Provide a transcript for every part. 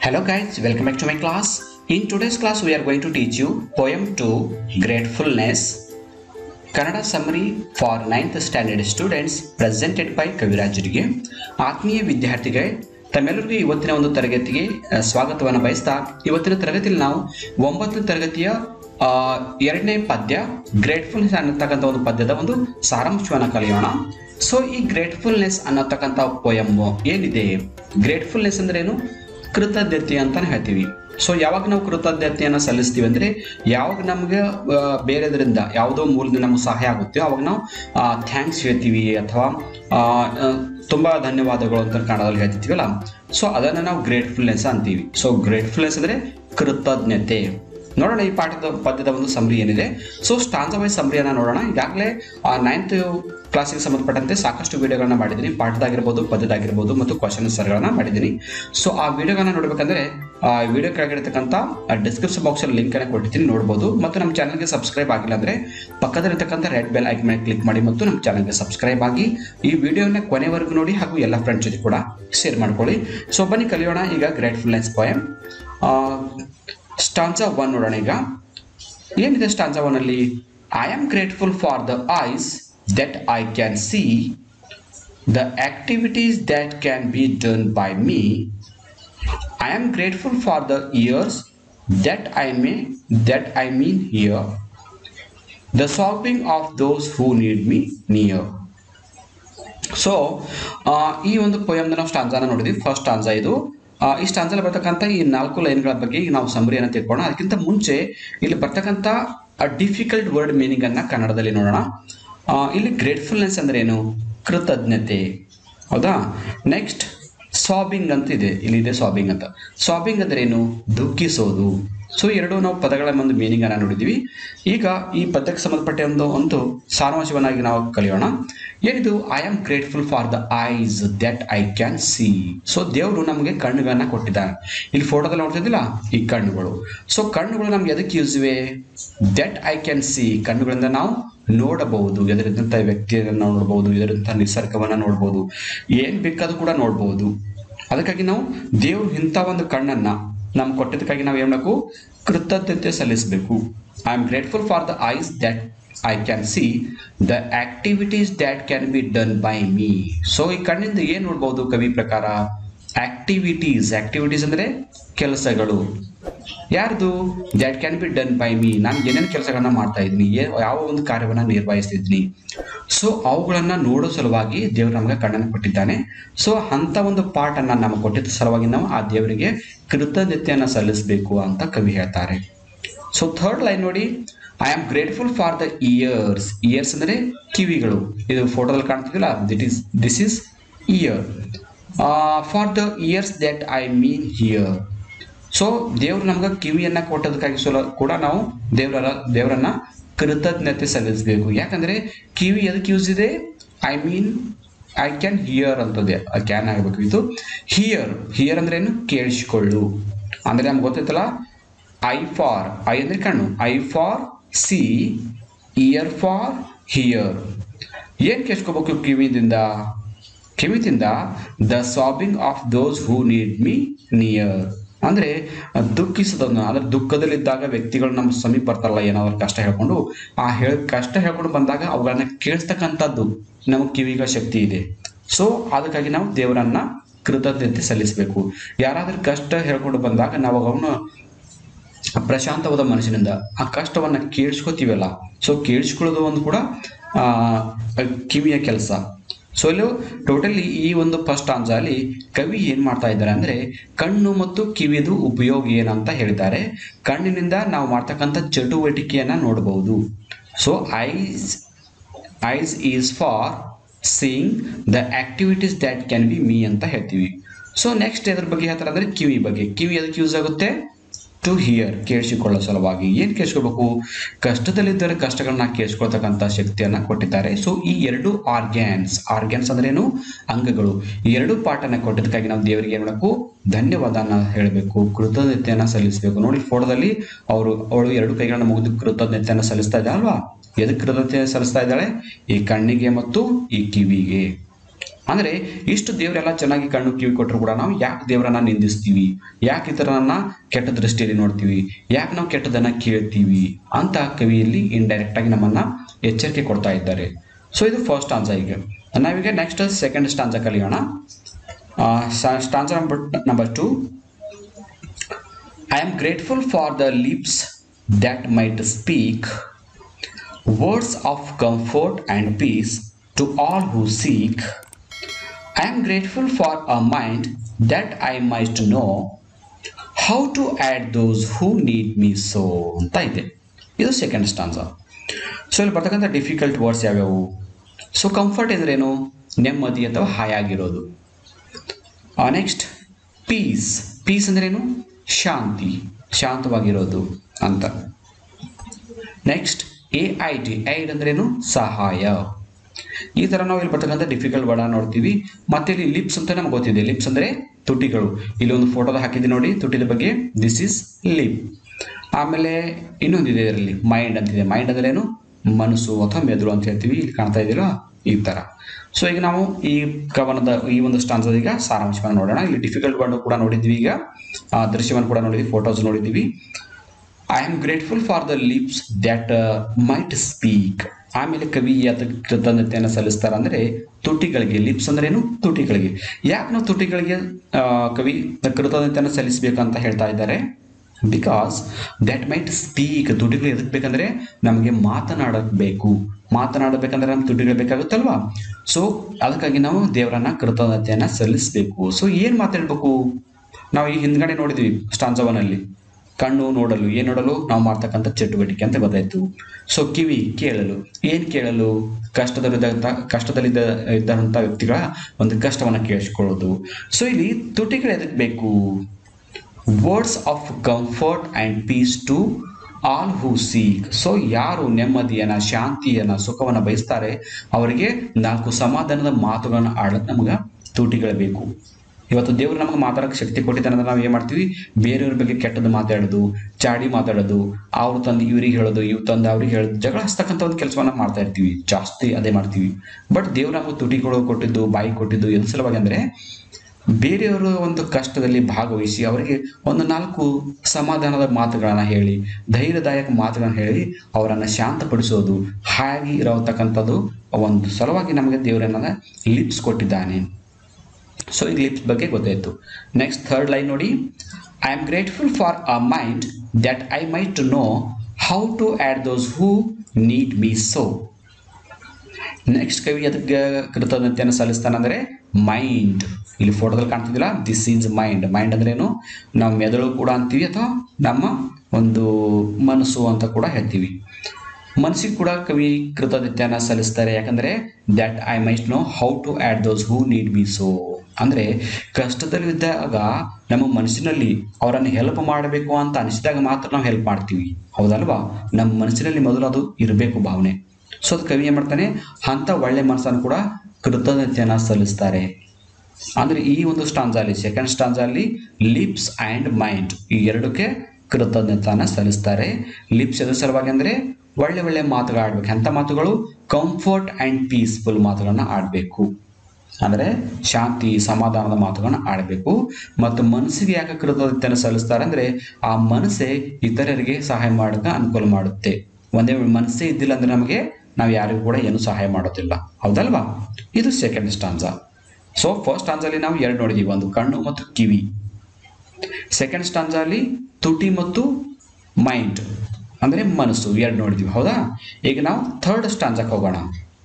Hello guys, welcome back to my class. In today's class we are going to teach you poem 2 Gratefulness Kannada summary for ninth standard students presented by ಕವಿರಾಜರಿಗೆ ಆತ್ಮೀಯ ವಿದ್ಯಾರ್ಥಿಗಳೇ ತಮ್ಮೆಲ್ಲರಿಗೂ ಇವತ್ತಿನ ಒಂದು ತರಗತಿಗೆ ಆ, ಸ್ವಾಗತವನ್ನು ಬಯಸ್ತಾ ಇವತ್ತಿನ ತರಗತಿಯಲ್ಲಿ ನಾವು ಒಂಬತ್ತನೇ ತರಗತಿಯ ಆ, ಎರಡನೇ ಪದ್ಯ ಗ್ರೇಟ್ಫುಲ್ನೆಸ್ ಅನ್ನತಕ್ಕಂಥ ಒಂದು ಪದ್ಯದ ಒಂದು ಸಾರಾಂಶವನ್ನು ಕಲಿಯೋಣ ಸೊ ಈ ಗ್ರೇಟ್ಫುಲ್ನೆಸ್ ಅನ್ನತಕ್ಕಂಥ ಪೊಯಮ್ ಏನಿದೆ ಗ್ರೇಟ್ಫುಲ್ನೆಸ್ ಅಂದ್ರೆ ಏನು ಕೃತಜ್ಞತೆ ಅಂತಾನೆ ಹೇಳ್ತೀವಿ ಸೊ ಯಾವಾಗ ನಾವು ಕೃತಜ್ಞತೆಯನ್ನು ಸಲ್ಲಿಸ್ತೀವಿ ಅಂದ್ರೆ ಯಾವಾಗ ನಮ್ಗೆ ಆ, ಬೇರೆದರಿಂದ ಯಾವುದೋ ಮೂಲದಿಂದ ನಮಗೆ ಸಹಾಯ ಆಗುತ್ತೆ ಅವಾಗ ನಾವು ಥ್ಯಾಂಕ್ಸ್ ಹೇಳ್ತೀವಿ ಅಥವಾ ಆ, ಆ, ತುಂಬಾ ಧನ್ಯವಾದಗಳು ಅಂತ ಕನ್ನಡದಲ್ಲಿ ಹೇಳ್ತಿರ್ತೀವಲ್ಲ ಸೊ ಅದನ್ನ ನಾವು ಗ್ರೇಟ್ಫುಲ್ನೆಸ್ ಅಂತೀವಿ ಸೊ ಗ್ರೇಟ್ಫುಲ್ನೆಸ್ ಅಂದ್ರೆ ಕೃತಜ್ಞತೆ ನೋಡೋಣ ಈ ಪಾಠದ ಪದ್ಯದ ಒಂದು ಸಮರಿ ಏನಿದೆ ಸೊ ಸ್ಟಾನ್ಸ ವೈಸ್ ಸಮರಿಯನ್ನ ನೋಡೋಣ ಈಗಾಗಲೇ ನೈನ್ತ್ ಕ್ಲಾಸಿಗೆ ಸಂಬಂಧಪಟ್ಟಂತೆ ಸಾಕಷ್ಟು ವಿಡಿಯೋಗಳನ್ನ ಮಾಡಿದ್ದೀನಿ ಪಾಠದಾಗಿರ್ಬೋದು ಪದ್ಯದಾಗಿರ್ಬೋದು ಮತ್ತು ಕ್ವಶನ್ ಸರ್ಗಳನ್ನ ಮಾಡಿದ್ದೀನಿ ಸೊ ಆ ವಿಡಿಯೋಗಳನ್ನ ನೋಡ್ಬೇಕಂದ್ರೆ ಆ ವಿಡಿಯೋ ಕೆಳಗಿರ್ತಕ್ಕಂಥ ಡಿಸ್ಕ್ರಿಪ್ಷನ್ ಬಾಕ್ಸ್ ಅಲ್ಲಿ ಲಿಂಕ್ ಅನ್ನ ಕೊಟ್ಟಿದ್ದೀನಿ ನೋಡ್ಬೋದು ಮತ್ತು ನಮ್ಮ ಚಾನಲ್ಗೆ ಸಬ್ಸ್ಕ್ರೈಬ್ ಆಗಿಲ್ಲ ಅಂದ್ರೆ ಪಕ್ಕದಲ್ಲಿರ್ತಕ್ಕಂಥ ರೆಡ್ ಬೆಲ್ ಐಕನ್ ಮೇಲೆ ಕ್ಲಿಕ್ ಮಾಡಿ ಮತ್ತು ನಮ್ಮ ಚಾನಲ್ಗೆ ಸಬ್ಸ್ಕ್ರೈಬ್ ಆಗಿ ಈ ವಿಡಿಯೋನ ಕೊನೆವರೆಗೂ ನೋಡಿ ಹಾಗೂ ಎಲ್ಲ ಫ್ರೆಂಡ್ಸ್ ಜೊತೆ ಕೂಡ ಶೇರ್ ಮಾಡ್ಕೊಳ್ಳಿ ಸೊ ಬನ್ನಿ ಕಲಿಯೋಣ ಈಗ ಗ್ರೇಟ್ಫುಲ್ನೆಸ್ ಪೋಯಮ್ ಸ್ಟಾನ್ಸಾ ಒನ್ ನೋಡೋಣ ಈಗ ಏನಿದೆ ಸ್ಟಾನ್ಸಾ ಒನ್ ಅಲ್ಲಿ I am grateful for the eyes that I can see the activities that can be done by me I am grateful for the ears that I may that I mean hear the solving of those who need me near so ಈ ಒಂದು ಪೊಯಮ್ನ ನಾವು ಸ್ಟಾನ್ಜಾನ ನೋಡಿದ್ವಿ first ಸ್ಟಾನ್ಜಾ ಇದು ಆ, ಈ ಸ್ಟಾನ್ಜಲ್ಲಿ ಬರ್ತಕ್ಕಂಥ ಈ ನಾಲ್ಕು ಲೈನ್ಗಳ ಬಗ್ಗೆ ಈಗ ನಾವು ಸಮರಿಯನ್ನು ತಿಳ್ಕೊಳ್ಳೋಣ ಅದಕ್ಕಿಂತ ಮುಂಚೆ ಇಲ್ಲಿ ಬರ್ತಕ್ಕಂಥ ಡಿಫಿಕಲ್ಟ್ ವರ್ಡ್ ಮೀನಿಂಗ್ ಅನ್ನ ಕನ್ನಡದಲ್ಲಿ ನೋಡೋಣ ಆ, ಇಲ್ಲಿ ಗ್ರೇಟ್ಫುಲ್ನೆಸ್ ಅಂದ್ರೆ ಏನು ಕೃತಜ್ಞತೆ ಹೌದಾ ನೆಕ್ಸ್ಟ್ ಸಾಬಿಂಗ್ ಅಂತ ಇದೆ ಇಲ್ಲಿ ಇದೆ ಸಾಬಿಂಗ್ ಅಂತ ಸಾಬಿಂಗ್ ಅಂದ್ರೆ ಏನು ದುಃಖಿಸೋದು ಸೊ ಎರಡು ನಾವು ಪದಗಳ ಒಂದು ಮೀನಿಂಗ್ ಅನ್ನ ನೋಡಿದ್ವಿ ಈಗ ಈ ಪದ್ಯಕ್ಕೆ ಸಂಬಂಧಪಟ್ಟ ಒಂದು ಒಂದು ಸಾರಾಂಶವನ್ನಾಗಿ ನಾವು ಕಲಿಯೋಣ ಏನಿದು I am grateful for the eyes that I can see so ದೇವರು ನಮಗೆ ಕಣ್ಣುಗಳನ್ನ ಕೊಟ್ಟಿದ್ದಾನೆ ಇಲ್ಲಿ ಫೋಟೋದಲ್ಲಿ ನೋಡ್ತಿದ್ದಿಲ್ಲ ಈ ಕಣ್ಣುಗಳು ಸೊ ಕಣ್ಣುಗಳು ನಮ್ಗೆ ಎದಕ್ಕೆ ಯೂಸ್ ಇವೆ ದಟ್ ಐ ಕ್ಯಾನ್ ಸಿ ಕಣ್ಣುಗಳಿಂದ ನಾವು ನೋಡಬಹುದು ಎದರಿಂದ ವ್ಯಕ್ತಿಯನ್ನು ನೋಡಬಹುದು ಇದರಿಂದ ನಿಸರ್ಗವನ್ನ ನೋಡಬಹುದು ಏನ್ ಬೇಕಾದ್ರೂ ಕೂಡ ನೋಡಬಹುದು ಅದಕ್ಕಾಗಿ ನಾವು ದೇವ್ರು ಇಂಥ ಒಂದು ಕಣ್ಣನ್ನ ನಮ್ಗೆ ಕೊಟ್ಟಿದ್ದಕ್ಕಾಗಿ ನಾವು ಏನ್ ಮಾಡಬೇಕು ಕೃತಜ್ಞತೆ ಸಲ್ಲಿಸಬೇಕು I am grateful for the eyes that I can see the activities that can be done by me so ಈ ಕಣ್ಣಿಂದ ಏನ್ ನೋಡ್ಬೋದು ಕವಿ ಪ್ರಕಾರ ಆಕ್ಟಿವಿಟೀಸ್ ಆಕ್ಟಿವಿಟೀಸ್ ಅಂದ್ರೆ ಕೆಲಸಗಳು ಯಾರ್ದು that can be done by me ನಾನು ಏನೇನು ಕೆಲಸಗಳನ್ನ ಮಾಡ್ತಾ ಇದ್ದೀನಿ ಏ- ಯಾವ ಒಂದು ಕಾರ್ಯವನ್ನ ನಿರ್ವಹಿಸ್ತಿದ್ದೀನಿ ಸೊ ಅವುಗಳನ್ನ ನೋಡೋ ಸಲುವಾಗಿ ದೇವರು ನಮಗೆ ಕಣ್ಣನ್ನು ಕೊಟ್ಟಿದ್ದಾನೆ ಸೊ ಅಂತ ಒಂದು ಪಾಠನ್ನ ನಮಗೆ ಕೊಟ್ಟಿದ್ದ ಸಲುವಾಗಿ ನಾವು ಆ ದೇವರಿಗೆ ಕೃತಜ್ಞತೆಯನ್ನ ಸಲ್ಲಿಸಬೇಕು ಅಂತ ಕವಿ ಹೇಳ್ತಾರೆ ಸೊ ಥರ್ಡ್ ಲೈನ್ ನೋಡಿ I am grateful for the ears ears ಅಂದ್ರೆ ಕಿವಿಗಳು ಇದು ಫೋಟೋದಲ್ಲಿ ಕಾಣ್ತಿದಿಲ್ಲ it is this is ear for the ears that I mean hear so ದೇವ್ರು ನಮ್ಗೆ ಕಿವಿಯನ್ನ ಕೊಟ್ಟದಕ್ಕಾಗಿ ಸಲ ಕೂಡ ನಾವು ದೇವರ ದೇವರನ್ನ ಕೃತಜ್ಞತೆ ಸಲ್ಲಿಸಬೇಕು ಯಾಕಂದ್ರೆ ಕಿವಿ ಎದಕ್ಕೆ ಯೂಸ್ ಇದೆ I mean I can hear ಅಂತದೆ ಕ್ಯಾನ್ ಆಗಬೇಕು ಇದು ಹಿಯರ್ ಹಿಯರ್ ಅಂದ್ರೆ ಏನು ಕೇಳಿಸಿಕೊಳ್ಳು ಅಂದ್ರೆ ನಮ್ಗೆ ಗೊತ್ತೈತಲ್ಲ ಐ ಫಾರ್ ಐ ಅಂದ್ರೆ ಕಣ್ಣು I for see ear for hear ಏನ್ ಕೇಳಿಸ್ಕೋಬೇಕು ಕಿವಿದಿಂದ ಕಿವಿದಿಂದ the sobbing of those who need me near ಅಂದ್ರೆ ದುಃಖಿಸೋದನ್ನು ಅಂದ್ರೆ ದುಃಖದಲ್ಲಿದ್ದಾಗ ವ್ಯಕ್ತಿಗಳು ನಮ್ಮ ಸಮೀಪ ಬರ್ತಾರಲ್ಲ ಏನಾದ್ರು ಕಷ್ಟ ಹೇಳ್ಕೊಂಡು ಆ ಹೇಳ್ ಕಷ್ಟ ಹೇಳ್ಕೊಂಡು ಬಂದಾಗ ಅವುಗಳನ್ನ ಕೇಳಿಸ್ತಕ್ಕಂಥದ್ದು ನಮಗೆ ಕಿವಿಗ ಶಕ್ತಿ ಇದೆ ಸೊ ಅದಕ್ಕಾಗಿ ನಾವು ದೇವರನ್ನ ಕೃತಜ್ಞತೆ ಸಲ್ಲಿಸಬೇಕು ಯಾರಾದ್ರೂ ಕಷ್ಟ ಹೇಳ್ಕೊಂಡು ಬಂದಾಗ ನಾವು ಅವನು ಪ್ರಶಾಂತವಾದ ಮನಸ್ಸಿನಿಂದ ಆ ಕಷ್ಟವನ್ನ ಕೇಳಿಸ್ಕೊತೀವಲ್ಲ ಸೊ ಕೇಳಿಸ್ಕೊಳ್ಳೋದು ಒಂದು ಕೂಡ ಆ ಕಿವಿಯ ಕೆಲಸ ಸೊ ಇಲ್ಲಿ ಟೋಟಲಿ ಈ ಒಂದು ಫಸ್ಟ್ ಅಲ್ಲಿ ಕವಿ ಏನ್ ಮಾಡ್ತಾ ಇದ್ದಾರೆ ಅಂದ್ರೆ ಕಣ್ಣು ಮತ್ತು ಕಿವಿದು ಉಪಯೋಗ ಏನಂತ ಹೇಳಿದ್ದಾರೆ ಕಣ್ಣಿನಿಂದ ನಾವು ಮಾಡ್ತಕ್ಕಂಥ ಚಟುವಟಿಕೆಯನ್ನ ನೋಡಬಹುದು so eyes eyes is for seeing the activities that can be me ಅಂತ ಹೇಳ್ತೀವಿ ಸೊ ನೆಕ್ಸ್ಟ್ ಎದ್ರ ಬಗ್ಗೆ ಹೇಳ್ತಾರೆ ಅಂದ್ರೆ ಕಿವಿ ಬಗ್ಗೆ ಕಿವಿ ಅದಕ್ಕೆ ಯೂಸ್ ಆಗುತ್ತೆ ಟು ಹಿಯರ್ ಕೇಳಿಸಿಕೊಳ್ಳೋ ಸಲುವಾಗಿ ಏನ್ ಕೇಳಿಸ್ಕೋಬೇಕು ಕಷ್ಟದಲ್ಲಿದ್ದರೆ ಕಷ್ಟಗಳನ್ನ ಕೇಳಿಸ್ಕೊಳ್ತಕ್ಕಂಥ ಶಕ್ತಿಯನ್ನ ಕೊಟ್ಟಿದ್ದಾರೆ ಸೊ ಈ ಎರಡು ಆರ್ಗ್ಯಾನ್ಸ್ ಆರ್ಗ್ಯಾನ್ಸ್ ಅಂದ್ರೇನು ಅಂಗಗಳು ಈ ಎರಡು ಪಾಠನ ಕೊಟ್ಟಿದ್ದಕ್ಕಾಗಿ ನಾವು ದೇವರಿಗೆ ಏನ್ ಮಾಡಬೇಕು ಧನ್ಯವಾದನ ಹೇಳಬೇಕು ಕೃತಜ್ಞತೆಯನ್ನ ಸಲ್ಲಿಸಬೇಕು ನೋಡಿ ಫೋಟೋದಲ್ಲಿ ಅವರು ಅವಳು ಎರಡು ಕೈಗಳನ್ನ ಮುಗಿದು ಕೃತಜ್ಞತೆಯನ್ನ ಸಲ್ಲಿಸ್ತಾ ಇದ್ದಾಳೆ ಅಲ್ವಾ ಎದಕ್ಕೆ ಕೃತಜ್ಞತೆ ಸಲ್ಲಿಸ್ತಾ ಇದ್ದಾಳೆ ಈ ಕಣ್ಣಿಗೆ ಮತ್ತು ಈ ಕಿವಿಗೆ ಅಂದ್ರೆ ಇಷ್ಟು ದೇವರೆಲ್ಲ ಚೆನ್ನಾಗಿ ಕಣ್ಣು ಕಿವಿ ಕೊಟ್ಟರು ಕೂಡ ನಾವು ಯಾಕೆ ದೇವರನ್ನ ನಿಂದಿಸ್ತೀವಿ ಯಾಕೆ ಇತರನ್ನ ಕೆಟ್ಟ ದೃಷ್ಟಿಯಲ್ಲಿ ನೋಡ್ತೀವಿ ಯಾಕೆ ನಾವು ಕೆಟ್ಟದನ್ನ ಕೇಳ್ತೀವಿ ಅಂತ ಕವಿಯಲ್ಲಿ ಇಂಡೈರೆಕ್ಟ್ ಆಗಿ ನಮ್ಮನ್ನ ಎಚ್ಚರಿಕೆ ಕೊಡ್ತಾ ಇದ್ದಾರೆ ಸೊ ಇದು ಫಸ್ಟ್ ಸ್ಟಾನ್ಸ ಈಗ ನಾವೀಗ ನೆಕ್ಸ್ಟ್ ಸೆಕೆಂಡ್ ಸ್ಟಾನ್ಸ ಕಲಿಯೋಣ stanza number number two I am grateful for the lips that might speak words of comfort and peace to all who seek. I am grateful for a mind that I might know how to add those who need me so ಅಂತ ಇದೆ ಇದು second stanza so ಇಲ್ಲಿ ಬರ್ತಕ್ಕಂಥ difficult words ಯಾವ್ಯಾವು so comfort ಎಂದ್ರೇನು ನೆಮ್ಮದಿ ಅಥವಾ ಹಾಯಾಗಿರೋದು next piece piece ಅಂದ್ರೇನು ಶಾಂತಿ ಶಾಂತವಾಗಿರೋದು ಅಂತ next A I T aid ಅಂದ್ರೇನು ಸಹಾಯ ಈ ಥರ ನಾವು ಇಲ್ಲಿ ಬರ್ತಕ್ಕಂಥ ಡಿಫಿಕಲ್ಟ್ ವರ್ಡ್ ನೋಡ್ತೀವಿ ಮತ್ತೆ ಇಲ್ಲಿ ಲಿಪ್ಸ್ ಅಂತ ನಮ್ಗೆ ಗೊತ್ತಿದೆ ಲಿಪ್ಸ್ ಅಂದರೆ ತುಟಿಗಳು ಇಲ್ಲಿ ಒಂದು ಫೋಟೋದ ಹಾಕಿದ್ದೆ ನೋಡಿ ತುಟಿದ ಬಗ್ಗೆ ದಿಸ್ ಇಸ್ ಲಿಪ್ ಆಮೇಲೆ ಇನ್ನೊಂದಿದೆ ಇದರಲ್ಲಿ ಮೈಂಡ್ ಅಂತಿದೆ ಮೈಂಡ್ ಅಂದ್ರೇನು ಮನಸ್ಸು ಅಥವಾ ಮೆದುಳು ಅಂತ ಹೇಳ್ತೀವಿ ಇಲ್ಲಿ ಕಾಣ್ತಾ ಇದೆಯಲ್ಲ ಈ ಥರ ಸೊ ಈಗ ನಾವು ಈ ಕವನದ ಈ ಒಂದು ಸ್ಟಾನ್ಸದ ಈಗ ಸಾರಾಂಶವನ್ನು ನೋಡೋಣ ಇಲ್ಲಿ ಡಿಫಿಕಲ್ಟ್ ವರ್ಡ್ ಕೂಡ ನೋಡಿದ್ವಿ ಈಗ ಆ, ದೃಶ್ಯವನ್ನು ಕೂಡ ನೋಡಿದ್ವಿ ಫೋಟೋಸ್ ನೋಡಿದ್ವಿ I am grateful for the lips that might speak ಆಮೇಲೆ ಕವಿ ಅದಕ್ಕೆ ಕೃತಜ್ಞತೆಯನ್ನು ಸಲ್ಲಿಸ್ತಾರೆ ಅಂದರೆ ತುಟಿಗಳಿಗೆ ಲಿಪ್ಸ್ ಅಂದ್ರೇನು ತುಟಿಗಳಿಗೆ ಯಾಕೆ ನಾವು ತುಟಿಗಳಿಗೆ ಆ, ಕವಿ ಕೃತಜ್ಞತೆಯನ್ನು ಸಲ್ಲಿಸಬೇಕಂತ ಹೇಳ್ತಾ ಇದ್ದಾರೆ ಬಿಕಾಸ್ ದ್ಯಾಟ್ ಮೈಟ್ ಸ್ಪೀಕ್ ತುಟಿಗಳು ಎದಕ್ಕೆ ಬೇಕಂದ್ರೆ ನಮಗೆ ಮಾತನಾಡಕ್ ಬೇಕು ಮಾತನಾಡಬೇಕಂದ್ರೆ ನಮ್ಮ ತುಟಿಗಳು ಬೇಕಾಗುತ್ತಲ್ವಾ ಸೊ ಅದಕ್ಕಾಗಿ ನಾವು ದೇವರನ್ನ ಕೃತಜ್ಞತೆಯನ್ನ ಸಲ್ಲಿಸಬೇಕು ಸೊ ಏನ್ ಮಾತಾಡ್ಬೇಕು ನಾವು ಈ ಹಿಂದ್ಗಡೆ ನೋಡಿದ್ವಿ ಸ್ಟಾನ್ಸವನಲ್ಲಿ ಕಣ್ಣು ನೋಡಲು ಏನ್ ನೋಡಲು ನಾವು ಮಾಡ್ತಕ್ಕಂಥ ಚಟುವಟಿಕೆ ಅಂತ ಗೊತ್ತಾಯ್ತು ಸೊ ಕಿವಿ ಕೇಳಲು ಏನ್ ಕೇಳಲು ಕಷ್ಟದಲ್ಲಿದ್ದಂಥ ಕಷ್ಟದಲ್ಲಿದ್ದ ಇದ್ದಂಥ ವ್ಯಕ್ತಿಗಳ ಒಂದು ಕಷ್ಟವನ್ನ ಕೇಳಿಸ್ಕೊಳ್ಳೋದು ಸೊ ಇಲ್ಲಿ ತುಟಿಗಳು ಎದಕ್ಕೆ ಬೇಕು words of comfort and peace to all who seek so ಯಾರು ನೆಮ್ಮದಿಯನ್ನ ಶಾಂತಿಯನ್ನ ಸುಖವನ್ನ ಬಯಸ್ತಾರೆ ಅವರಿಗೆ ನಾಲ್ಕು ಸಮಾಧಾನದ ಮಾತುಗಳನ್ನು ಆಡೋದು ನಮಗೆ ತುಟಿಗಳು ಬೇಕು ಇವತ್ತು ದೇವರು ನಮಗೆ ಮಾತಾಡೋಕೆ ಶಕ್ತಿ ಕೊಟ್ಟಿದ್ದಾನೆ ಅಂದ್ರೆ ನಾವು ಏನು ಮಾಡ್ತೀವಿ ಬೇರೆಯವ್ರ ಬಗ್ಗೆ ಕೆಟ್ಟದ್ದು ಮಾತಾಡೋದು ಚಾಡಿ ಮಾತಾಡೋದು ಅವ್ರು ತಂದು ಇವ್ರಿಗೆ ಹೇಳೋದು ಇವ್ ತಂದು ಅವ್ರಿಗೆ ಹೇಳೋದು ಜಗಳ ಹಚ್ತಕ್ಕಂಥ ಒಂದು ಕೆಲಸವನ್ನ ಮಾಡ್ತಾ ಇರ್ತೀವಿ ಜಾಸ್ತಿ ಅದೇ ಮಾಡ್ತೀವಿ ಬಟ್ ದೇವ್ರು ನಮಗೆ ತುಟಿಗಳು ಕೊಟ್ಟಿದ್ದು ಬಾಯಿ ಕೊಟ್ಟಿದ್ದು ಎದ್ರ ಸಲುವಾಗಿ ಅಂದರೆ ಬೇರೆಯವರ ಒಂದು ಕಷ್ಟದಲ್ಲಿ ಭಾಗವಹಿಸಿ ಅವರಿಗೆ ಒಂದು ನಾಲ್ಕು ಸಮಾಧಾನದ ಮಾತುಗಳನ್ನು ಹೇಳಿ ಧೈರ್ಯದಾಯಕ ಮಾತುಗಳನ್ನು ಹೇಳಿ ಅವರನ್ನು ಶಾಂತಪಡಿಸೋದು ಹಾಗೆ ಇರತಕ್ಕಂಥದ್ದು ಒಂದು ಸಲುವಾಗಿ ನಮಗೆ ದೇವರನ್ನ ಲಿಪ್ಸ್ ಕೊಟ್ಟಿದ್ದಾನೆ ಸೊ ಈ ಲಿಪ್ಸ್ ಬಗ್ಗೆ ಗೊತ್ತಾಯಿತು ನೆಕ್ಸ್ಟ್ ಥರ್ಡ್ ಲೈನ್ ನೋಡಿ I am grateful for a mind that I might to know how to aid those who need me so next ಕವಿ ಅದಕ್ಕೆ ಕೃತಜ್ಞತೆಯನ್ನು ಸಲ್ಲಿಸ್ತಾನಂದ್ರೆ ಮೈಂಡ್ ಇಲ್ಲಿ ಫೋಟೋದಲ್ಲಿ ಕಾಣ್ತಿದ್ದಿಲ್ಲ ದಿಸ್ ಈಸ್ ಮೈಂಡ್ ಮೈಂಡ್ ಅಂದ್ರೇನು ನಾವು ಮೆದುಳು ಕೂಡ ಅಂತೀವಿ ಅಥವಾ ನಮ್ಮ ಒಂದು ಮನಸ್ಸು ಅಂತ ಕೂಡ ಹೇಳ್ತೀವಿ ಮನಸ್ಸಿಗೆ ಕೂಡ ಕವಿ ಕೃತಜ್ಞತೆಯನ್ನು ಸಲ್ಲಿಸ್ತಾರೆ ಯಾಕಂದ್ರೆ that I might know how to aid those who need be so ಅಂದರೆ ಕಷ್ಟದಲ್ಲಿದ್ದಾಗ ನಮ್ಮ ಮನಸ್ಸಿನಲ್ಲಿ ಅವರನ್ನು ಹೆಲ್ಪ್ ಮಾಡಬೇಕು ಅಂತ ಅನಿಸಿದಾಗ ಮಾತ್ರ ನಾವು ಹೆಲ್ಪ್ ಮಾಡ್ತೀವಿ ಹೌದಲ್ವಾ ನಮ್ಮ ಮನಸ್ಸಿನಲ್ಲಿ ಮೊದಲು ಅದು ಇರಬೇಕು ಭಾವನೆ ಸೊ ಅದು ಕವಿ ಏನು ಮಾಡ್ತಾನೆ ಅಂಥ ಒಳ್ಳೆ ಮನಸ್ಸನ್ನು ಕೂಡ ಕೃತಜ್ಞತೆಯನ್ನು ಸಲ್ಲಿಸ್ತಾರೆ ಅಂದರೆ ಈ ಒಂದು ಸ್ಟಾನ್ಸಲ್ಲಿ ಸೆಕೆಂಡ್ ಸ್ಟಾನ್ಸಲ್ಲಿ ಲಿಪ್ಸ್ ಆ್ಯಂಡ್ ಮೈಂಡ್ ಈ ಎರಡಕ್ಕೆ ಕೃತಜ್ಞತೆಯನ್ನು ಸಲ್ಲಿಸ್ತಾರೆ ಲಿಪ್ಸ್ ಎದ್ರ ಸಲುವಾಗಿ ಅಂದರೆ ಒಳ್ಳೆ ಒಳ್ಳೆ ಮಾತುಗಳು ಆಡ್ಬೇಕು ಅಂಥ ಮಾತುಗಳು ಕಂಫರ್ಟ್ ಆ್ಯಂಡ್ ಪೀಸ್ಫುಲ್ ಮಾತುಗಳನ್ನ ಆಡಬೇಕು ಅಂದರೆ ಶಾಂತಿ ಸಮಾಧಾನದ ಮಾತುಗಳನ್ನ ಆಡಬೇಕು ಮತ್ತು ಮನಸ್ಸಿಗೆ ಯಾಕೆ ಕೃತಜ್ಞತೆಯನ್ನು ಸಲ್ಲಿಸ್ತಾರೆ ಅಂದರೆ ಆ ಮನಸ್ಸೇ ಇತರರಿಗೆ ಸಹಾಯ ಮಾಡೋಕೆ ಅನುಕೂಲ ಮಾಡುತ್ತೆ ಒಂದೇ ಮನಸ್ಸೇ ಇದ್ದಿಲ್ಲ ಅಂದರೆ ನಮಗೆ ನಾವು ಯಾರಿಗೂ ಕೂಡ ಏನು ಸಹಾಯ ಮಾಡೋದಿಲ್ಲ ಹೌದಲ್ವಾ ಇದು ಸೆಕೆಂಡ್ ಸ್ಟಾನ್ಸ ಸೊ ಫಸ್ಟ್ ಸ್ಟಾನ್ಸಲ್ಲಿ ನಾವು ಎರಡು ನೋಡಿದೀವಿ ಒಂದು ಕಣ್ಣು ಮತ್ತು ಕಿವಿ ಸೆಕೆಂಡ್ ಸ್ಟಾನ್ಸಲ್ಲಿ ತುಟಿ ಮತ್ತು ಮೈಂಡ್ ಅಂದರೆ ಮನಸ್ಸು ಎರಡು ನೋಡಿದ್ವಿ ಹೌದಾ ಈಗ ನಾವು ಥರ್ಡ್ ಸ್ಟಾನ್ಸಕ್ಕೆ ಹೋಗೋಣ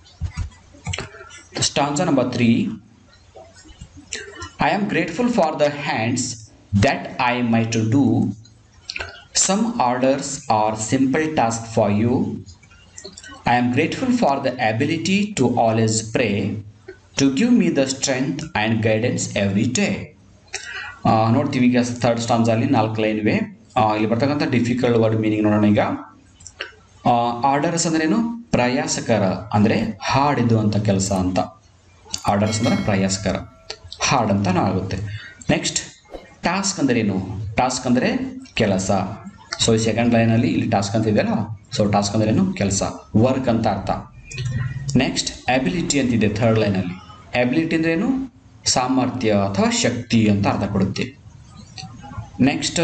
stanza number three I am grateful for the hands that I my to do some orders or simple task for you I am grateful for the ability to always pray, to give me the strength and guidance every day. ಆ, ನೋಡ್ತೀವಿ ಈಗ third ಸ್ಟಾನ್ಸಲ್ಲಿ ನಾಲ್ಕು line ಇವೆ ಆ, ಇಲ್ಲಿ ಬರ್ತಕ್ಕಂಥ difficult word meaning ನೋಡೋಣ ಈಗ ಆರ್ಡರ್ಸ್ ಅಂದ್ರೇನು ಪ್ರಯಾಸಕರ ಅಂದರೆ ಹಾಡಿದ್ದು ಅಂತ ಕೆಲಸ ಅಂತ ಆರ್ಡರ್ಸ್ ಅಂದ್ರೆ ಪ್ರಯಾಸಕರ ಹಾಡ್ ಅಂತ ಆಗುತ್ತೆ ನೆಕ್ಸ್ಟ್ ಟಾಸ್ಕ್ ಅಂದ್ರೇನು ಟಾಸ್ಕ್ ಅಂದರೆ ಕೆಲಸ ಸೊ ಈ ಸೆಕೆಂಡ್ ಲೈನಲ್ಲಿ ಇಲ್ಲಿ ಟಾಸ್ಕ್ ಅಂತ ಇದೆಯಲ್ಲ ಸೊ ಟಾಸ್ಕ್ ಅಂದ್ರೇನು ಕೆಲಸ ವರ್ಕ್ ಅಂತ ಅರ್ಥ ನೆಕ್ಸ್ಟ್ ಅಬಿಲಿಟಿ ಅಂತಿದೆ ಥರ್ಡ್ ಲೈನಲ್ಲಿ ಎಬಿಲಿಟಿ ಅಂದ್ರೇನು ಸಾಮರ್ಥ್ಯ ಅಥವಾ ಶಕ್ತಿ ಅಂತ ಅರ್ಥ ಕೊಡುತ್ತೆ ನೆಕ್ಸ್ಟ್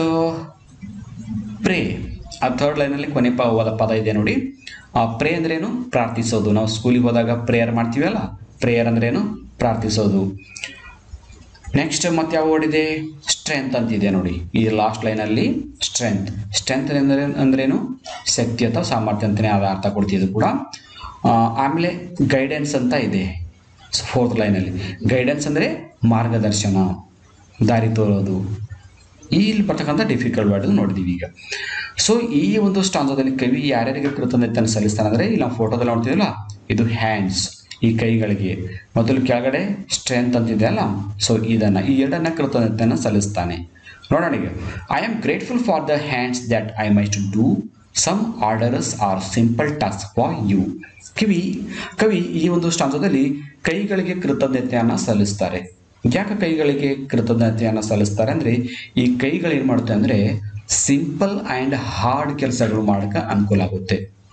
ಪ್ರೇ ಆ ಥರ್ಡ್ ಲೈನಲ್ಲಿ ಕೊನೆ ಪ ಹೋದ ಪದ ಇದೆ ನೋಡಿ ಆ ಪ್ರೇ ಅಂದ್ರೇನು ಪ್ರಾರ್ಥಿಸೋದು ನಾವು ಸ್ಕೂಲಿಗೆ ಹೋದಾಗ ಪ್ರೇಯರ್ ಮಾಡ್ತೀವಲ್ಲ ಪ್ರೇಯರ್ ಅಂದ್ರೇನು ಪ್ರಾರ್ಥಿಸೋದು ನೆಕ್ಸ್ಟ್ ಮತ್ತೆ ಯಾವ ವರ್ಡ್ ಇದೆ ಸ್ಟ್ರೆಂತ್ ಅಂತಿದೆ ನೋಡಿ ಈ ಲಾಸ್ಟ್ ಲೈನಲ್ಲಿ ಸ್ಟ್ರೆಂತ್ ಸ್ಟ್ರೆಂತ್ ಅಂದ್ರೆ ಅಂದ್ರೇನು ಶಕ್ತಿ ಅಥವಾ ಸಾಮರ್ಥ್ಯ ಅಂತಲೇ ಅದು ಅರ್ಥ ಕೊಡ್ತಿದ್ದು ಕೂಡ ಆ, ಆಮೇಲೆ ಗೈಡೆನ್ಸ್ ಅಂತ ಇದೆ ಫೋರ್ತ್ ಲೈನಲ್ಲಿ ಗೈಡೆನ್ಸ್ ಅಂದರೆ ಮಾರ್ಗದರ್ಶನ ದಾರಿ ತೋರೋದು ಈ ಇಲ್ಲಿ ಬರ್ತಕ್ಕಂಥ ಡಿಫಿಕಲ್ಟ್ ವರ್ಡ್ ನೋಡಿದೀವಿ ಈಗ ಸೊ ಈ ಒಂದು ಸ್ಟಾಂಜದಲ್ಲಿ ಕವಿ ಯಾರ್ಯಾರಿಗೆ ಕೃತಜ್ಞತೆಯನ್ನು ಸಲ್ಲಿಸ್ತಾನೆ ಅಂದರೆ ಇಲ್ಲಿ ನಾವು ಫೋಟೋದಲ್ಲಿ ನೋಡ್ತೀವಲ್ಲ ಇದು ಹ್ಯಾಂಡ್ಸ್ ಈ ಕೈಗಳಿಗೆ ಮೊದಲು ಕೆಳಗಡೆ ಸ್ಟ್ರೆಂತ್ ಅಂತಿದೆಯಲ್ಲ ಸೊ ಇದನ್ನು ಈ ಎರಡನ್ನ ಕೃತಜ್ಞತೆಯನ್ನು ಸಲ್ಲಿಸ್ತಾನೆ ನೋಡೋಣ ಈಗ I am grateful for the hands that I might do some orders or simple task for you ಕಿವಿ ಕವಿ ಈ ಒಂದು ಸ್ಟಾಂಜದಲ್ಲಿ ಕೈಗಳಿಗೆ ಕೃತಜ್ಞತೆಯನ್ನು ಸಲ್ಲಿಸ್ತಾರೆ ಯಾಕೆ ಕೈಗಳಿಗೆ ಕೃತಜ್ಞತೆಯನ್ನು ಸಲ್ಲಿಸ್ತಾರೆ ಅಂದರೆ ಈ ಕೈಗಳು ಏನು ಮಾಡುತ್ತೆ ಅಂದರೆ ಸಿಂಪಲ್ ಆ್ಯಂಡ್ ಹಾರ್ಡ್ ಕೆಲಸಗಳು ಮಾಡೋಕೆ ಅನುಕೂಲ ಆಗುತ್ತೆ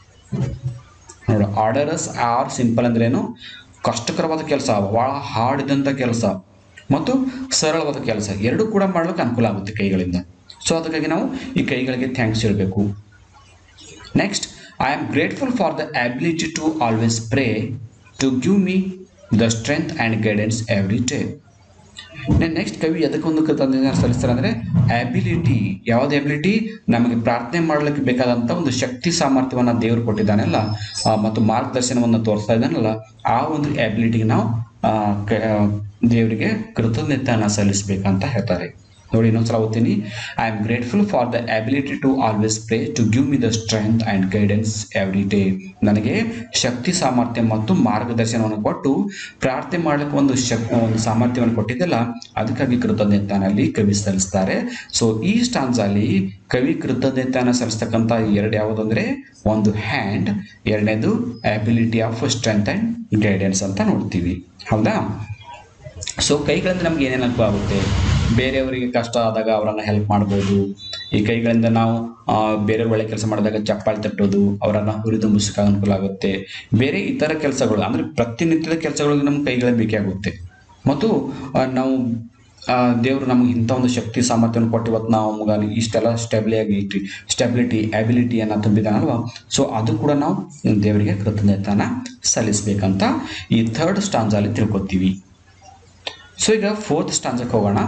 ನೋಡು ಆರ್ಡರ್ಸ್ ಆರ್ ಸಿಂಪಲ್ ಅಂದ್ರೇನು ಕಷ್ಟಕರವಾದ ಕೆಲಸ ಭಾಳ ಹಾರ್ಡ್ ಇದ್ದಂಥ ಕೆಲಸ ಮತ್ತು ಸರಳವಾದ ಕೆಲಸ ಎರಡೂ ಕೂಡ ಮಾಡ್ಲಿಕ್ಕೆ ಅನುಕೂಲ ಆಗುತ್ತೆ ಕೈಗಳಿಂದ ಸೊ ಅದಕ್ಕಾಗಿ ನಾವು ಈ ಕೈಗಳಿಗೆ ಥ್ಯಾಂಕ್ಸ್ ಹೇಳಬೇಕು next I am grateful for the ability to always pray to give me the strength and guidance every day next ಕವಿ ಅದಕ್ಕೊಂದು ಕೃತಜ್ಞತೆ ಸಲ್ಲಿಸ್ತಾರೆ ಅಂದರೆ ಅಬಿಲಿಟಿ ಯಾವ್ದು ಅಬಿಲಿಟಿ ನಮಗೆ ಪ್ರಾರ್ಥನೆ ಮಾಡಲಿಕ್ಕೆ ಬೇಕಾದಂಥ ಒಂದು ಶಕ್ತಿ ಸಾಮರ್ಥ್ಯವನ್ನು ದೇವರು ಕೊಟ್ಟಿದ್ದಾನಲ್ಲ ಆ, ಮತ್ತು ಮಾರ್ಗದರ್ಶನವನ್ನು ತೋರಿಸ್ತಾ ಇದ್ದಾನಲ್ಲ ಆ ಒಂದು ಅಬಿಲಿಟಿಗೆ ನಾವು ಆ, ಕ- ಆ, ದೇವರಿಗೆ ಕೃತಜ್ಞತೆಯನ್ನು ಸಲ್ಲಿಸಬೇಕಂತ ಹೇಳ್ತಾರೆ ನೋಡಿ ಇನ್ನೊಂದ್ಸಲ ಓದ್ತೀನಿ I am grateful for the ability to always pray to give me the strength and guidance every day ನನಗೆ ಶಕ್ತಿ ಸಾಮರ್ಥ್ಯ ಮತ್ತು ಮಾರ್ಗದರ್ಶನವನ್ನು ಕೊಟ್ಟು ಪ್ರಾರ್ಥನೆ ಮಾಡಲಿಕ್ಕೆ ಒಂದು ಶಕ್ ಒಂದು ಸಾಮರ್ಥ್ಯವನ್ನು ಕೊಟ್ಟಿದ್ದಲ್ಲ ಅದಕ್ಕಾಗಿ ಕೃತಜ್ಞತೆಯಲ್ಲಿ ಕವಿ ಸಲ್ಲಿಸ್ತಾರೆ ಸೊ ಈ ಸ್ಟಾನ್ಸಲ್ಲಿ ಕವಿ ಕೃತಜ್ಞತೆಯನ್ನು ಸಲ್ಲಿಸ್ತಕ್ಕಂಥ ಎರಡು ಯಾವುದು ಅಂದರೆ ಒಂದು ಹ್ಯಾಂಡ್ ಎರಡನೇದು ability of strength and guidance ಅಂತ ನೋಡ್ತೀವಿ ಹೌದಾ ಸೊ ಕೈಗಳಿಂದ ನಮ್ಗೆ ಏನೇನು ಅನುಕೂಲ ಆಗುತ್ತೆ ಬೇರೆಯವರಿಗೆ ಕಷ್ಟ ಆದಾಗ ಅವರನ್ನು ಹೆಲ್ಪ್ ಮಾಡ್ಬೋದು ಈ ಕೈಗಳಿಂದ ನಾವು ಆ, ಬೇರೆಯವ್ರ ಒಳ್ಳೆ ಕೆಲಸ ಮಾಡಿದಾಗ ಚಪ್ಪಾಳಿ ತಟ್ಟೋದು ಅವರನ್ನು ಹುರಿದುಂಬಿಸಕ್ಕೆ ಅನುಕೂಲ ಆಗುತ್ತೆ ಬೇರೆ ಇತರ ಕೆಲಸಗಳು ಅಂದರೆ ಪ್ರತಿನಿತ್ಯದ ಕೆಲಸಗಳಿಗೆ ನಮ್ಮ ಕೈಗಳೇ ಬೇಕಾಗುತ್ತೆ ಮತ್ತು ಆ, ನಾವು ಆ, ದೇವರು ನಮಗೆ ಇಂಥ ಒಂದು ಶಕ್ತಿ ಸಾಮರ್ಥ್ಯವನ್ನು ಕೊಟ್ಟು ಇವತ್ತು ನಾವು ನಮ್ಗೆ ಇಷ್ಟೆಲ್ಲ ಸ್ಟೆಬಿಲಿಯಾಗಿ ಸ್ಟೆಬಿಲಿಟಿ ಅಬಿಲಿಟಿಯನ್ನು ತುಂಬಿದಾನಲ್ವ ಸೊ ಅದು ಕೂಡ ನಾವು ದೇವರಿಗೆ ಕೃತಜ್ಞತೆಯನ್ನು ಸಲ್ಲಿಸಬೇಕಂತ ಈ ಥರ್ಡ್ ಸ್ಟಾಂಜಲ್ಲಿ ತಿಳ್ಕೊತೀವಿ ಸೊ ಈಗ ಫೋರ್ತ್ ಸ್ಟಾಂಜಕ್ಕೆ ಹೋಗೋಣ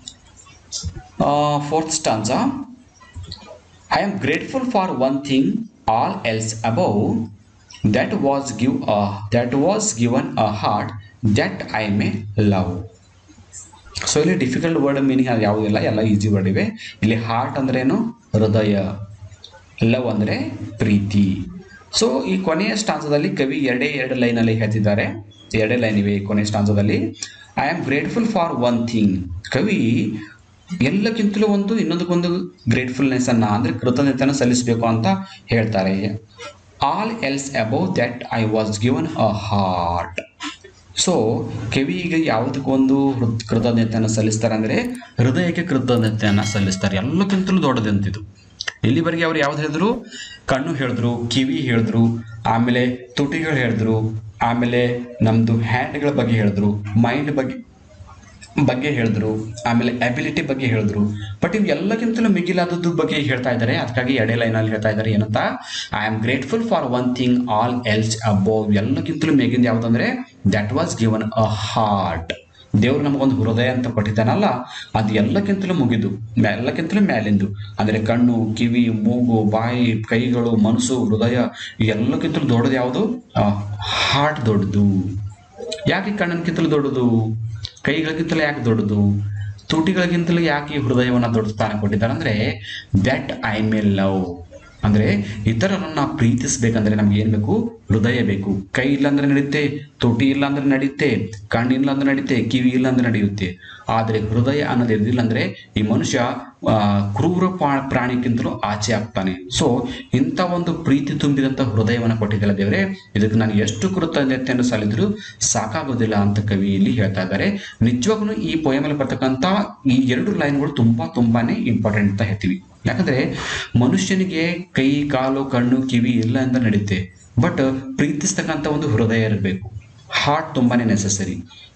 fourth stanza I am grateful for one thing all else above that was give a that was given a heart that I may love so ಇಲ್ಲಿ ಡಿಫಿಕಲ್ಟ್ ವರ್ಡ್ ಮೀನಿಂಗ್ ಅದು ಯಾವುದಿಲ್ಲ ಎಲ್ಲ easy word ಇವೆ ಇಲ್ಲಿ heart ಅಂದ್ರೇನು ಹೃದಯ love ಅಂದರೆ ಪ್ರೀತಿ so ಈ ಕೊನೆಯ ಸ್ಟಾಂಸದಲ್ಲಿ ಕವಿ ಎರಡೇ ಎರಡು ಲೈನಲ್ಲಿ ಹೇಳ್ತಿದ್ದಾರೆ ಎರಡೇ ಲೈನ್ ಇವೆ ಈ ಕೊನೆಯ ಸ್ಟಾಂಸದಲ್ಲಿ I am grateful for one thing ಕವಿ ಎಲ್ಲಕ್ಕಿಂತಲೂ ಒಂದು ಇನ್ನೊಂದಕ್ಕೊಂದು ಗ್ರೇಟ್ಫುಲ್ನೆಸ್ ಅನ್ನ ಅಂದರೆ ಕೃತಜ್ಞತೆಯನ್ನು ಸಲ್ಲಿಸಬೇಕು ಅಂತ ಹೇಳ್ತಾರೆ all else above that I was given a heart so ಕವಿಗೆ ಯಾವುದಕ್ಕೊಂದು ಹೃದ್ ಕೃತಜ್ಞತೆಯನ್ನು ಸಲ್ಲಿಸ್ತಾರೆ ಅಂದರೆ ಹೃದಯಕ್ಕೆ ಕೃತಜ್ಞತೆಯನ್ನು ಸಲ್ಲಿಸ್ತಾರೆ ಎಲ್ಲಕ್ಕಿಂತಲೂ ದೊಡ್ಡದಂತಿದು ಇಲ್ಲಿವರೆಗೆ ಅವ್ರು ಯಾವ್ದು ಹೇಳಿದ್ರು ಕಣ್ಣು ಹೇಳಿದ್ರು ಕಿವಿ ಹೇಳಿದ್ರು ಆಮೇಲೆ ತುಟಿಗಳು ಹೇಳಿದ್ರು ಆಮೇಲೆ ನಮ್ಮದು ಹ್ಯಾಂಡ್ಗಳ ಬಗ್ಗೆ ಹೇಳಿದ್ರು ಮೈಂಡ್ ಬಗ್ಗೆ ಬಗ್ಗೆ ಹೇಳಿದ್ರು ಆಮೇಲೆ ಅಬಿಲಿಟಿ ಬಗ್ಗೆ ಹೇಳಿದ್ರು ಬಟ್ ಇವು ಎಲ್ಲಕ್ಕಿಂತಲೂ ಮಿಗಿಲಾದದ್ದು ಬಗ್ಗೆ ಹೇಳ್ತಾ ಇದ್ದಾರೆ ಅದಕ್ಕಾಗಿ ಎರಡೇ ಲೈನಲ್ಲಿ ಹೇಳ್ತಾ ಇದ್ದಾರೆ ಏನಂತ I am grateful for one thing all else above ಎಲ್ಲಕ್ಕಿಂತಲೂ ಮೇಗಿಂದ ಯಾವುದಂದ್ರೆ that was given a heart ದೇವ್ರು ನಮಗೊಂದು ಹೃದಯ ಅಂತ ಕೊಟ್ಟಿದ್ದಾನಲ್ಲ ಅದು ಎಲ್ಲಕ್ಕಿಂತಲೂ ಮುಗಿದು ಮ್ಯಾ- ಎಲ್ಲಕ್ಕಿಂತಲೂ ಮ್ಯಾಲಿಂದು ಅಂದರೆ ಕಣ್ಣು ಕಿವಿ ಮೂಗು ಬಾಯಿ ಕೈಗಳು ಮನಸ್ಸು ಹೃದಯ ಎಲ್ಲಕ್ಕಿಂತಲೂ ದೊಡ್ಡದು ಯಾವುದು ಹಾರ್ಟ್ ದೊಡ್ಡದು ಯಾಕೆ ಕಣ್ಣಿನಕ್ಕಿಂತಲೂ ದೊಡ್ಡದು ಕೈಗಳಿಗಿಂತಲೂ ಯಾಕೆ ದೊಡ್ಡದು ತುಟಿಗಳಿಗಿಂತಲೂ ಯಾಕೆ ಈ ಹೃದಯವನ್ನು ದೊಡ್ಡ ಸ್ಥಾನ ಕೊಟ್ಟಿದ್ದಾರೆ ಅಂದರೆ ದಟ್ ಐ ಮೇ ಲವ್ ಅಂದರೆ ಇತರರನ್ನ ಪ್ರೀತಿಸ್ಬೇಕಂದ್ರೆ ನಮ್ಗೆ ಏನು ಬೇಕು ಹೃದಯ ಬೇಕು ಕೈ ಇಲ್ಲ ಅಂದ್ರೆ ನಡೆಯುತ್ತೆ ತುಟಿ ಇಲ್ಲ ಅಂದ್ರೆ ನಡೆಯುತ್ತೆ ಕಣ್ಣು ಇಲ್ಲ ಅಂದ್ರೆ ನಡೆಯುತ್ತೆ ಕಿವಿ ಇಲ್ಲ ಅಂದ್ರೆ ನಡೆಯುತ್ತೆ ಆದರೆ ಹೃದಯ ಅನ್ನೋದು ಇರಲಿಲ್ಲ ಅಂದ್ರೆ ಈ ಮನುಷ್ಯ ಆ, ಕ್ರೂರ ಪಾ- ಪ್ರಾಣಿಗಿಂತಲೂ ಆಚೆ ಆಗ್ತಾನೆ ಸೊ ಇಂಥ ಒಂದು ಪ್ರೀತಿ ತುಂಬಿದಂಥ ಹೃದಯವನ್ನು ಕೊಟ್ಟಿದ್ದಲ್ಲ ದೇವರೇ ಇದಕ್ಕೆ ನಾನು ಎಷ್ಟು ಕೃತಜ್ಞತೆಯನ್ನು ಸಲ್ಲಿದ್ರು ಸಾಕಾಗೋದಿಲ್ಲ ಅಂತ ಕವಿ ಇಲ್ಲಿ ಹೇಳ್ತಾ ಇದ್ದಾರೆ ನಿಜವಾಗ್ಲೂ ಈ ಪೊಯಮಲ್ಲಿ ಬರ್ತಕ್ಕಂಥ ಈ ಎರಡು ಲೈನ್ಗಳು ತುಂಬಾ ತುಂಬಾನೇ ಇಂಪಾರ್ಟೆಂಟ್ ಅಂತ ಹೇಳ್ತೀವಿ ಯಾಕಂದ್ರೆ ಮನುಷ್ಯನಿಗೆ ಕೈ ಕಾಲು ಕಣ್ಣು ಕಿವಿ ಇಲ್ಲ ಅಂತ ನಡೆಯುತ್ತೆ ಬಟ್ ಪ್ರೀತಿಸ್ತಕ್ಕಂಥ ಒಂದು ಹೃದಯ ಇರಬೇಕು ಹಾರ್ಟ್ ತುಂಬಾನೇ ನೆಸಸರಿ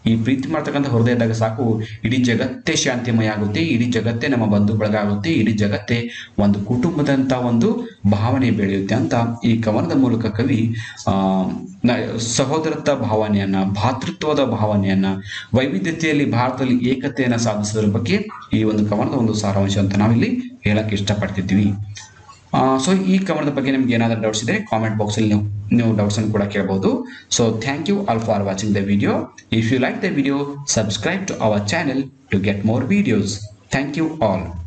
ಈ ಪ್ರೀತಿ ಮಾಡ್ತಕ್ಕಂಥ ಹೃದಯ ಇದ್ದಾಗ ಸಾಕು ಇಡೀ ಜಗತ್ತೇ ಶಾಂತಿಮಯ ಆಗುತ್ತೆ ಇಡೀ ಜಗತ್ತೇ ನಮ್ಮ ಬಂಧು ಬಳಗ ಆಗುತ್ತೆ ಇಡೀ ಜಗತ್ತೇ ಒಂದು ಕುಟುಂಬದಂತ ಒಂದು ಭಾವನೆ ಬೆಳೆಯುತ್ತೆ ಅಂತ ಈ ಕವನದ ಮೂಲಕ ಕವಿ ಆ ನ- ಸಹೋದರತ್ವ ಭಾವನೆಯನ್ನ ಭಾತೃತ್ವದ ಭಾವನೆಯನ್ನ ವೈವಿಧ್ಯತೆಯಲ್ಲಿ ಭಾರತದಲ್ಲಿ ಏಕತೆಯನ್ನ ಸಾಧಿಸೋದ್ರ ಬಗ್ಗೆ ಈ ಒಂದು ಕವನದ ಒಂದು ಸಾರಾಂಶ ಅಂತ ನಾವಿಲ್ಲಿ ಹೇಳಕ್ ಇಷ್ಟಪಡ್ತಿದ್ವಿ ಸೊ ಈ ಕವನದ ಬಗ್ಗೆ ನಿಮ್ಗೆ ಏನಾದರೂ ಡೌಟ್ಸ್ ಇದೆ ಕಾಮೆಂಟ್ ಬಾಕ್ಸ್ ಅಲ್ಲಿ ನೀವು ನೀವು ಡೌಟ್ಸ್ ಅನ್ನು ಕೂಡ ಕೇಳಬಹುದು so thank you all for watching the video if you like the video subscribe to our channel to get more videos thank you all